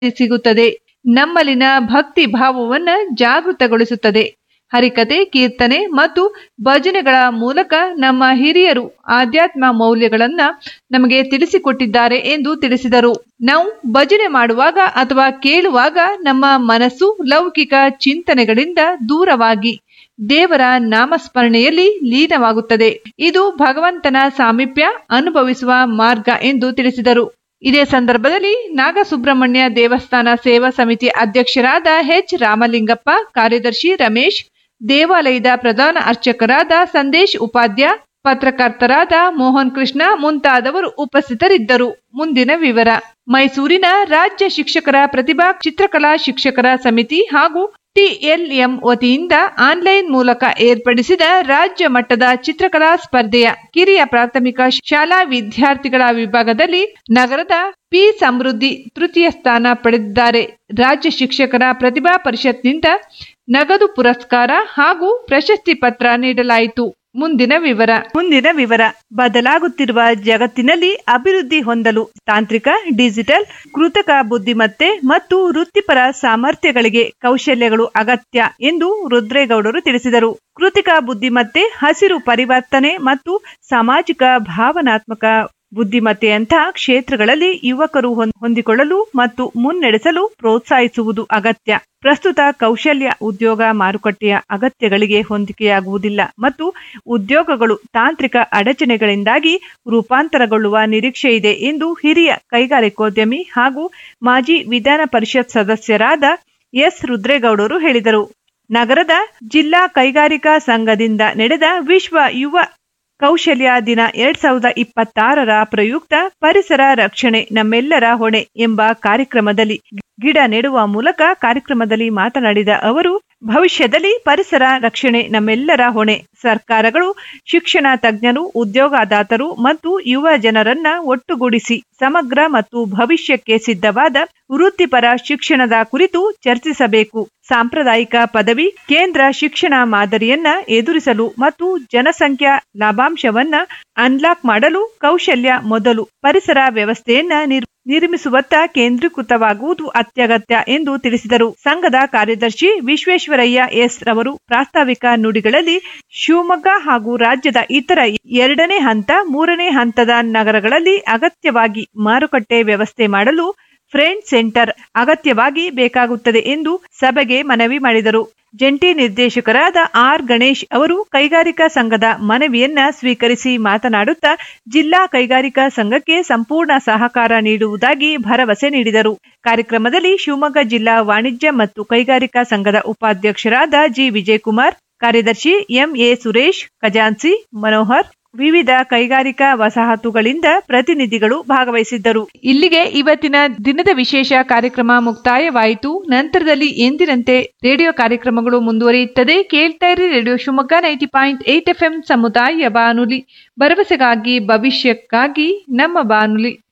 ಸಿಗುತ್ತದೆ ನಮ್ಮಲ್ಲಿನ ಭಕ್ತಿ ಭಾವವನ್ನ ಜಾಗೃತಗೊಳಿಸುತ್ತದೆ ಹರಿಕತೆ ಕೀರ್ತನೆ ಮತ್ತು ಭಜನೆಗಳ ಮೂಲಕ ನಮ್ಮ ಹಿರಿಯರು ಆಧ್ಯಾತ್ಮ ಮೌಲ್ಯಗಳನ್ನ ನಮಗೆ ತಿಳಿಸಿಕೊಟ್ಟಿದ್ದಾರೆ ಎಂದು ತಿಳಿಸಿದರು ನಾವು ಭಜನೆ ಮಾಡುವಾಗ ಅಥವಾ ಕೇಳುವಾಗ ನಮ್ಮ ಮನಸ್ಸು ಲೌಕಿಕ ಚಿಂತನೆಗಳಿಂದ ದೂರವಾಗಿ ದೇವರ ನಾಮಸ್ಮರಣೆಯಲ್ಲಿ ಲೀನವಾಗುತ್ತದೆ ಇದು ಭಗವಂತನ ಸಾಮೀಪ್ಯ ಅನುಭವಿಸುವ ಮಾರ್ಗ ಎಂದು ತಿಳಿಸಿದರು ಇದೇ ಸಂದರ್ಭದಲ್ಲಿ ನಾಗಸುಬ್ರಹ್ಮಣ್ಯ ದೇವಸ್ಥಾನ ಸೇವಾ ಸಮಿತಿ ಅಧ್ಯಕ್ಷರಾದ ಎಚ್ ರಾಮಲಿಂಗಪ್ಪ ಕಾರ್ಯದರ್ಶಿ ರಮೇಶ್ ದೇವಾಲಯದ ಪ್ರಧಾನ ಅರ್ಚಕರಾದ ಸಂದೇಶ್ ಉಪಾಧ್ಯ ಪತ್ರಕರ್ತರಾದ ಮೋಹನ್ ಕೃಷ್ಣ ಮುಂತಾದವರು ಉಪಸ್ಥಿತರಿದ್ದರು ಮುಂದಿನ ವಿವರ ಮೈಸೂರಿನ ರಾಜ್ಯ ಶಿಕ್ಷಕರ ಪ್ರತಿಭಾ ಚಿತ್ರಕಲಾ ಶಿಕ್ಷಕರ ಸಮಿತಿ ಹಾಗೂ ಟಿಎಲ್ಎಂ ವತಿಯಿಂದ ಆನ್ಲೈನ್ ಮೂಲಕ ಏರ್ಪಡಿಸಿದ ರಾಜ್ಯ ಮಟ್ಟದ ಚಿತ್ರಕಲಾ ಸ್ಪರ್ಧೆಯ ಕಿರಿಯ ಪ್ರಾಥಮಿಕ ಶಾಲಾ ವಿದ್ಯಾರ್ಥಿಗಳ ವಿಭಾಗದಲ್ಲಿ ನಗರದ ಪಿ ಸಮೃದ್ಧಿ ತೃತೀಯ ಸ್ಥಾನ ಪಡೆದಿದ್ದಾರೆ ರಾಜ್ಯ ಶಿಕ್ಷಕರ ಪ್ರತಿಭಾ ಪರಿಷತ್ನಿಂದ ನಗದು ಪುರಸ್ಕಾರ ಹಾಗೂ ಪ್ರಶಸ್ತಿ ಪತ್ರ ನೀಡಲಾಯಿತು ಮುಂದಿನ ವಿವರ ಮುಂದಿನ ವಿವರ ಬದಲಾಗುತ್ತಿರುವ ಜಗತ್ತಿನಲ್ಲಿ ಅಭಿವೃದ್ಧಿ ಹೊಂದಲು ತಾಂತ್ರಿಕ ಡಿಜಿಟಲ್ ಕೃತಕ ಬುದ್ಧಿಮತ್ತೆ ಮತ್ತು ವೃತ್ತಿಪರ ಸಾಮರ್ಥ್ಯಗಳಿಗೆ ಕೌಶಲ್ಯಗಳು ಅಗತ್ಯ ಎಂದು ರುದ್ರೇಗೌಡರು ತಿಳಿಸಿದರು ಕೃತಿಕ ಬುದ್ಧಿಮತ್ತೆ ಹಸಿರು ಪರಿವರ್ತನೆ ಮತ್ತು ಸಾಮಾಜಿಕ ಭಾವನಾತ್ಮಕ ಬುದ್ಧಿಮತ್ತೆಯಂತಹ ಕ್ಷೇತ್ರಗಳಲ್ಲಿ ಯುವಕರು ಹೊಂದಿಕೊಳ್ಳಲು ಮತ್ತು ಮುನ್ನಡೆಸಲು ಪ್ರೋತ್ಸಾಹಿಸುವುದು ಅಗತ್ಯ ಪ್ರಸ್ತುತ ಕೌಶಲ್ಯ ಉದ್ಯೋಗ ಮಾರುಕಟ್ಟೆಯ ಅಗತ್ಯಗಳಿಗೆ ಹೊಂದಿಕೆಯಾಗುವುದಿಲ್ಲ ಮತ್ತು ಉದ್ಯೋಗಗಳು ತಾಂತ್ರಿಕ ಅಡಚಣೆಗಳಿಂದಾಗಿ ರೂಪಾಂತರಗೊಳ್ಳುವ ನಿರೀಕ್ಷೆ ಇದೆ ಎಂದು ಹಿರಿಯ ಕೈಗಾರಿಕೋದ್ಯಮಿ ಹಾಗೂ ಮಾಜಿ ವಿಧಾನ ಪರಿಷತ್ ಸದಸ್ಯರಾದ ಎಸ್ ರುದ್ರೇಗೌಡರು ಹೇಳಿದರು ನಗರದ ಜಿಲ್ಲಾ ಕೈಗಾರಿಕಾ ಸಂಘದಿಂದ ನಡೆದ ವಿಶ್ವ ಯುವ ಕೌಶಲ್ಯ ದಿನ ಎರಡ್ ಸಾವಿರದ ಇಪ್ಪತ್ತಾರರ ಪ್ರಯುಕ್ತ ಪರಿಸರ ರಕ್ಷಣೆ ನಮ್ಮೆಲ್ಲರ ಹೊಣೆ ಎಂಬ ಕಾರ್ಯಕ್ರಮದಲ್ಲಿ ಗಿಡ ನೆಡುವ ಮೂಲಕ ಕಾರ್ಯಕ್ರಮದಲ್ಲಿ ಮಾತನಾಡಿದ ಅವರು ಭವಿಷ್ಯದಲ್ಲಿ ಪರಿಸರ ರಕ್ಷಣೆ ನಮ್ಮೆಲ್ಲರ ಹೊಣೆ ಸರ್ಕಾರಗಳು ಶಿಕ್ಷಣ ತಜ್ಞರು ಉದ್ಯೋಗದಾತರು ಮತ್ತು ಯುವ ಜನರನ್ನ ಒಟ್ಟುಗೂಡಿಸಿ ಸಮಗ್ರ ಮತ್ತು ಭವಿಷ್ಯಕ್ಕೆ ಸಿದ್ಧವಾದ ವೃತ್ತಿಪರ ಶಿಕ್ಷಣದ ಕುರಿತು ಚರ್ಚಿಸಬೇಕು ಸಾಂಪ್ರದಾಯಿಕ ಪದವಿ ಕೇಂದ್ರ ಶಿಕ್ಷಣ ಮಾದರಿಯನ್ನ ಎದುರಿಸಲು ಮತ್ತು ಜನಸಂಖ್ಯಾ ಲಾಭಾಂಶವನ್ನ ಅನ್ಲಾಕ್ ಮಾಡಲು ಕೌಶಲ್ಯ ಮೊದಲು ಪರಿಸರ ವ್ಯವಸ್ಥೆಯನ್ನ ನಿರ್ಮಿಸುವತ್ತ ಕೇಂದ್ರೀಕೃತವಾಗುವುದು ಅತ್ಯಗತ್ಯ ಎಂದು ತಿಳಿಸಿದರು ಸಂಘದ ಕಾರ್ಯದರ್ಶಿ ವಿಶ್ವೇಶ್ವರಯ್ಯ ಎಸ್ ರವರು ಪ್ರಾಸ್ತಾವಿಕ ನುಡಿಗಳಲ್ಲಿ ಶಿವಮೊಗ್ಗ ಹಾಗೂ ರಾಜ್ಯದ ಇತರ ಎರಡನೇ ಹಂತ ಮೂರನೇ ಹಂತದ ನಗರಗಳಲ್ಲಿ ಅಗತ್ಯವಾಗಿ ಮಾರುಕಟ್ಟೆ ವ್ಯವಸ್ಥೆ ಮಾಡಲು ಫ್ರೆಂಡ್ ಸೆಂಟರ್ ಅಗತ್ಯವಾಗಿ ಬೇಕಾಗುತ್ತದೆ ಎಂದು ಸಭೆಗೆ ಮನವಿ ಮಾಡಿದರು ಜಂಟಿ ನಿರ್ದೇಶಕರಾದ ಆರ್ ಗಣೇಶ್ ಅವರು ಕೈಗಾರಿಕಾ ಸಂಘದ ಮನವಿಯನ್ನ ಸ್ವೀಕರಿಸಿ ಮಾತನಾಡುತ್ತಾ ಜಿಲ್ಲಾ ಕೈಗಾರಿಕಾ ಸಂಘಕ್ಕೆ ಸಂಪೂರ್ಣ ಸಹಕಾರ ನೀಡುವುದಾಗಿ ಭರವಸೆ ನೀಡಿದರು ಕಾರ್ಯಕ್ರಮದಲ್ಲಿ ಶಿವಮೊಗ್ಗ ಜಿಲ್ಲಾ ವಾಣಿಜ್ಯ ಮತ್ತು ಕೈಗಾರಿಕಾ ಸಂಘದ ಉಪಾಧ್ಯಕ್ಷರಾದ ಜಿ ವಿಜಯಕುಮಾರ್ ಕಾರ್ಯದರ್ಶಿ ಎಂಎ ಸುರೇಶ್ ಖಜಾನ್ಸಿ ಮನೋಹರ್ ವಿವಿಧ ಕೈಗಾರಿಕಾ ವಸಾಹತುಗಳಿಂದ ಪ್ರತಿನಿಧಿಗಳು ಭಾಗವಹಿಸಿದ್ದರು ಇಲ್ಲಿಗೆ ಇವತ್ತಿನ ದಿನದ ವಿಶೇಷ ಕಾರ್ಯಕ್ರಮ ಮುಕ್ತಾಯವಾಯಿತು ನಂತರದಲ್ಲಿ ಎಂದಿನಂತೆ ರೇಡಿಯೋ ಕಾರ್ಯಕ್ರಮಗಳು ಮುಂದುವರಿಯುತ್ತದೆ ಕೇಳ್ತಾ ಇರಿ radio Shivamogga ninety point eight F ಸಮುದಾಯ ಬಾನುಲಿ ಭರವಸೆಗಾಗಿ ಭವಿಷ್ಯಕ್ಕಾಗಿ ನಮ್ಮ ಬಾನುಲಿ